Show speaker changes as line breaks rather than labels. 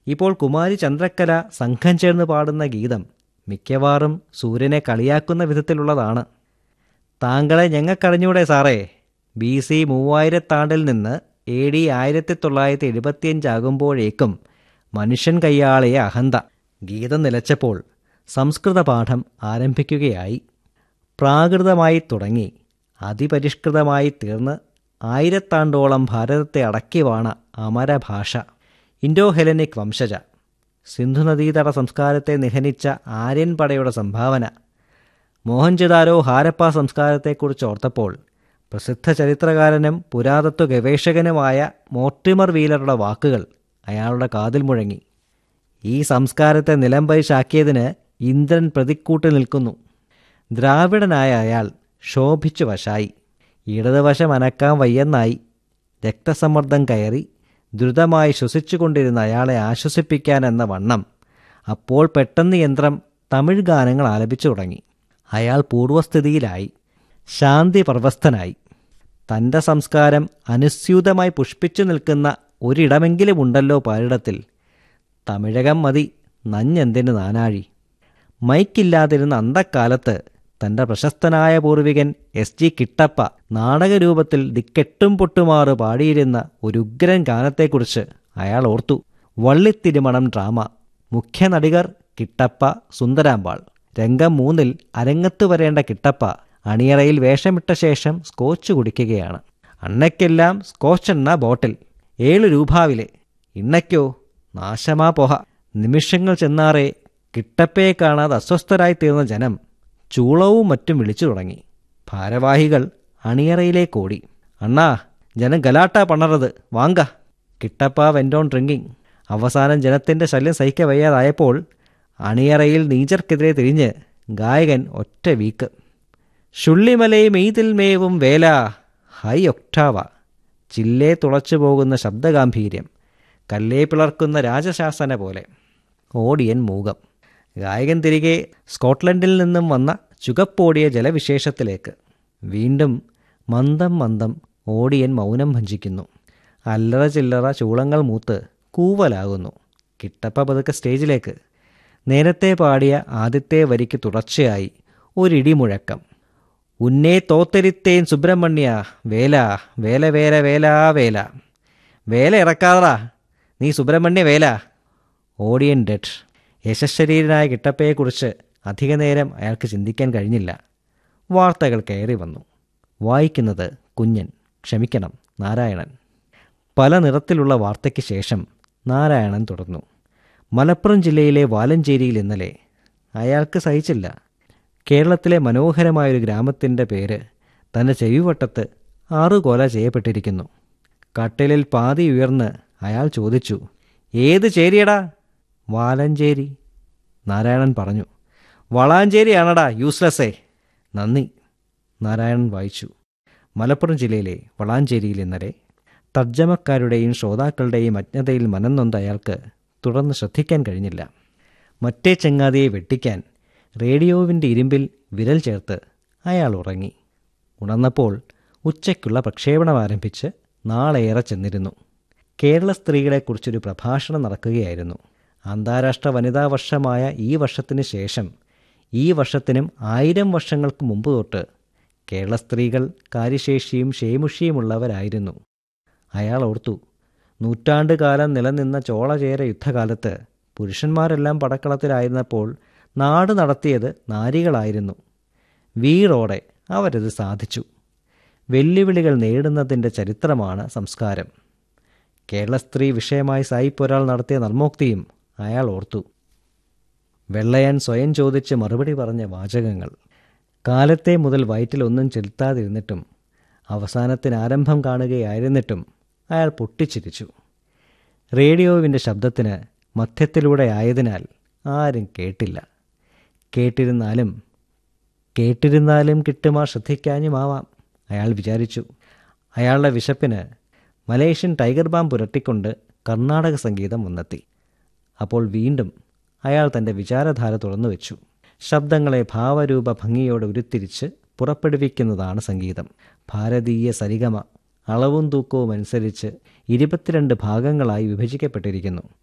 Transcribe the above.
ഇപ്പോൾ കുമാരി ചന്ദ്രക്കല സംഘം ചേർന്ന് പാടുന്ന ഗീതം മിക്കവാറും സൂര്യനെ കളിയാക്കുന്ന വിധത്തിലുള്ളതാണ് താങ്കളെ ഞങ്ങൾക്കറിഞ്ഞൂടെ സാറേ ബി സി മൂവായിരത്താണ്ടിൽ നിന്ന് എ ഡി ആയിരത്തി തൊള്ളായിരത്തി എഴുപത്തിയഞ്ചാകുമ്പോഴേക്കും മനുഷ്യൻ കയ്യാളിയ അഹന്ത ഗീതം നിലച്ചപ്പോൾ സംസ്കൃത പാഠം ആരംഭിക്കുകയായി പ്രാകൃതമായി തുടങ്ങി അതിപരിഷ്കൃതമായി തീർന്ന് ആയിരത്താണ്ടോളം ഭാരതത്തെ അടക്കിവാണ അമരഭാഷ ഇൻഡോ ഹെലനിക് വംശജ സിന്ധുനദീതട സംസ്കാരത്തെ നിഹനിച്ച ആര്യൻ പടയുടെ സംഭാവന മോഹൻജദാരോ ഹാരപ്പ സംസ്കാരത്തെക്കുറിച്ച് ഓർത്തപ്പോൾ പ്രസിദ്ധ ചരിത്രകാരനും പുരാതത്വ ഗവേഷകനുമായ മോർട്ടിമർ വീലറുടെ വാക്കുകൾ അയാളുടെ കാതിൽ മുഴങ്ങി ഈ സംസ്കാരത്തെ നിലംപരിശാക്കിയതിന് ഇന്ദ്രൻ പ്രതിക്കൂട്ട് നിൽക്കുന്നു ദ്രാവിഡനായ അയാൾ ശോഭിച്ചു വശായി ഇടതുവശം അനക്കാൻ വയ്യെന്നായി രക്തസമ്മർദ്ദം കയറി ദ്രുതമായി ശ്വസിച്ചുകൊണ്ടിരുന്ന അയാളെ ആശ്വസിപ്പിക്കാൻ എന്ന വണ്ണം അപ്പോൾ പെട്ടെന്ന് യന്ത്രം തമിഴ് ഗാനങ്ങൾ ആലപിച്ചു തുടങ്ങി അയാൾ പൂർവ്വസ്ഥിതിയിലായി ശാന്തി പ്രവസ്ഥനായി തൻ്റെ സംസ്കാരം അനുസ്യൂതമായി പുഷ്പിച്ചു നിൽക്കുന്ന ഒരിടമെങ്കിലും ഉണ്ടല്ലോ പാരിടത്തിൽ തമിഴകം മതി നഞ്ഞെന്തിന് നാനാഴി മൈക്കില്ലാതിരുന്ന അന്തക്കാലത്ത് തൻ്റെ പ്രശസ്തനായ പൂർവികൻ എസ് ജി കിട്ടപ്പ നാടകരൂപത്തിൽ ദിക്കെട്ടും പൊട്ടുമാറ് പാടിയിരുന്ന ഒരു ഉഗ്രൻ ഗാനത്തെക്കുറിച്ച് അയാൾ ഓർത്തു വള്ളിത്തിരുമണം ഡ്രാമ മുഖ്യ നടികർ കിട്ടപ്പ സുന്ദരാമ്പാൾ രംഗം മൂന്നിൽ അരങ്ങത്ത് വരേണ്ട കിട്ടപ്പ അണിയറയിൽ വേഷമിട്ട ശേഷം സ്കോച്ച് കുടിക്കുകയാണ് അണ്ണയ്ക്കെല്ലാം സ്കോച്ചെണ്ണ ബോട്ടിൽ ഏഴ് രൂപാവിലെ ഇണ്ണയ്ക്കോ നാശമാ പോഹ നിമിഷങ്ങൾ ചെന്നാറേ കിട്ടപ്പയെ കാണാതെ അസ്വസ്ഥരായി തീർന്ന ജനം ചൂളവും മറ്റും വിളിച്ചു തുടങ്ങി ഭാരവാഹികൾ അണിയറയിലേക്കോടി അണ്ണാ ജനം ഗലാട്ട പണറത് വാങ്ക കിട്ടപ്പ വെൻഡോൺ ഡ്രിങ്കിങ് അവസാനം ജനത്തിൻ്റെ ശല്യം സഹിക്ക വയ്യാതായപ്പോൾ അണിയറയിൽ നീചർക്കെതിരെ തിരിഞ്ഞ് ഗായകൻ ഒറ്റ വീക്ക് ഷുള്ളിമലയും എയ്തിൽ മേവും വേല ഹൈ ഒക്ടാവ ചില്ലേ തുളച്ചു പോകുന്ന ശബ്ദഗാംഭീര്യം കല്ലേ പിളർക്കുന്ന രാജശാസന പോലെ ഓടിയൻ മൂകം ഗായകൻ തിരികെ സ്കോട്ട്ലൻഡിൽ നിന്നും വന്ന ചുകപ്പോടിയ ജലവിശേഷത്തിലേക്ക് വീണ്ടും മന്ദം മന്ദം ഓടിയൻ മൗനം ഭഞ്ചിക്കുന്നു അല്ലറ ചില്ലറ ചൂളങ്ങൾ മൂത്ത് കൂവലാകുന്നു കിട്ടപ്പ പതുക്കെ സ്റ്റേജിലേക്ക് നേരത്തെ പാടിയ ആദ്യത്തെ വരിക്ക് തുടർച്ചയായി ഒരിടിമുഴക്കം ഉന്നേ തോത്തരിത്തേൻ സുബ്രഹ്മണ്യ വേല വേല വേല വേല വേല വേല ഇറക്കാതറാ നീ സുബ്രഹ്മണ്യ വേല ഓടിയൻ ഡെഡ് യശശരീരനായ കിട്ടപ്പയെക്കുറിച്ച് അധികനേരം അയാൾക്ക് ചിന്തിക്കാൻ കഴിഞ്ഞില്ല വാർത്തകൾ കയറി വന്നു വായിക്കുന്നത് കുഞ്ഞൻ ക്ഷമിക്കണം നാരായണൻ പല നിറത്തിലുള്ള വാർത്തയ്ക്ക് ശേഷം നാരായണൻ തുടർന്നു മലപ്പുറം ജില്ലയിലെ വാലഞ്ചേരിയിൽ ഇന്നലെ അയാൾക്ക് സഹിച്ചില്ല കേരളത്തിലെ മനോഹരമായൊരു ഗ്രാമത്തിൻ്റെ പേര് തൻ്റെ ചെവിവട്ടത്ത് ആറുകൊല ചെയ്യപ്പെട്ടിരിക്കുന്നു കട്ടിലിൽ പാതി ഉയർന്ന് അയാൾ ചോദിച്ചു ഏത് ചേരിയടാ വാലഞ്ചേരി നാരായണൻ പറഞ്ഞു വളാഞ്ചേരിയാണടാ യൂസ്ലെസ്സേ നന്ദി നാരായണൻ വായിച്ചു മലപ്പുറം ജില്ലയിലെ വളാഞ്ചേരിയിൽ ഇന്നലെ തർജ്ജമക്കാരുടെയും ശ്രോതാക്കളുടെയും അജ്ഞതയിൽ മനംനൊന്ത അയാൾക്ക് തുടർന്ന് ശ്രദ്ധിക്കാൻ കഴിഞ്ഞില്ല മറ്റേ ചങ്ങാതിയെ വെട്ടിക്കാൻ റേഡിയോവിൻ്റെ ഇരുമ്പിൽ വിരൽ ചേർത്ത് അയാൾ ഉറങ്ങി ഉണർന്നപ്പോൾ ഉച്ചയ്ക്കുള്ള പ്രക്ഷേപണം ആരംഭിച്ച് നാളേറെ ചെന്നിരുന്നു കേരള സ്ത്രീകളെക്കുറിച്ചൊരു പ്രഭാഷണം നടക്കുകയായിരുന്നു അന്താരാഷ്ട്ര വനിതാ വർഷമായ ഈ വർഷത്തിന് ശേഷം ഈ വർഷത്തിനും ആയിരം വർഷങ്ങൾക്ക് മുമ്പ് തൊട്ട് കേരള സ്ത്രീകൾ കാര്യശേഷിയും ക്ഷേമുഷിയുമുള്ളവരായിരുന്നു അയാൾ ഓർത്തു നൂറ്റാണ്ടുകാലം നിലനിന്ന ചോളചേര യുദ്ധകാലത്ത് പുരുഷന്മാരെല്ലാം പടക്കളത്തിലായിരുന്നപ്പോൾ നാട് നടത്തിയത് നാരികളായിരുന്നു വീറോടെ അവരത് സാധിച്ചു വെല്ലുവിളികൾ നേടുന്നതിൻ്റെ ചരിത്രമാണ് സംസ്കാരം കേരള സ്ത്രീ വിഷയമായി സായിപ്പൊരാൾ നടത്തിയ നർമ്മോക്തിയും അയാൾ ഓർത്തു വെള്ളയാൻ സ്വയം ചോദിച്ച് മറുപടി പറഞ്ഞ വാചകങ്ങൾ കാലത്തെ മുതൽ വയറ്റിലൊന്നും ചെലുത്താതിരുന്നിട്ടും അവസാനത്തിന് ആരംഭം കാണുകയായിരുന്നിട്ടും അയാൾ പൊട്ടിച്ചിരിച്ചു റേഡിയോവിൻ്റെ ശബ്ദത്തിന് മധ്യത്തിലൂടെ ആയതിനാൽ ആരും കേട്ടില്ല കേട്ടിരുന്നാലും കേട്ടിരുന്നാലും കിട്ടുമാ ശ്രദ്ധിക്കാഞ്ഞുമാവാം അയാൾ വിചാരിച്ചു അയാളുടെ വിശപ്പിന് മലേഷ്യൻ ടൈഗർ ബാം പുരട്ടിക്കൊണ്ട് കർണാടക സംഗീതം വന്നെത്തി അപ്പോൾ വീണ്ടും അയാൾ തൻ്റെ വിചാരധാര തുറന്നു വെച്ചു ശബ്ദങ്ങളെ ഭാവരൂപ ഭംഗിയോടെ ഉരുത്തിരിച്ച് പുറപ്പെടുവിക്കുന്നതാണ് സംഗീതം ഭാരതീയ സരിഗമ അളവും തൂക്കവും അനുസരിച്ച് ഇരുപത്തിരണ്ട് ഭാഗങ്ങളായി വിഭജിക്കപ്പെട്ടിരിക്കുന്നു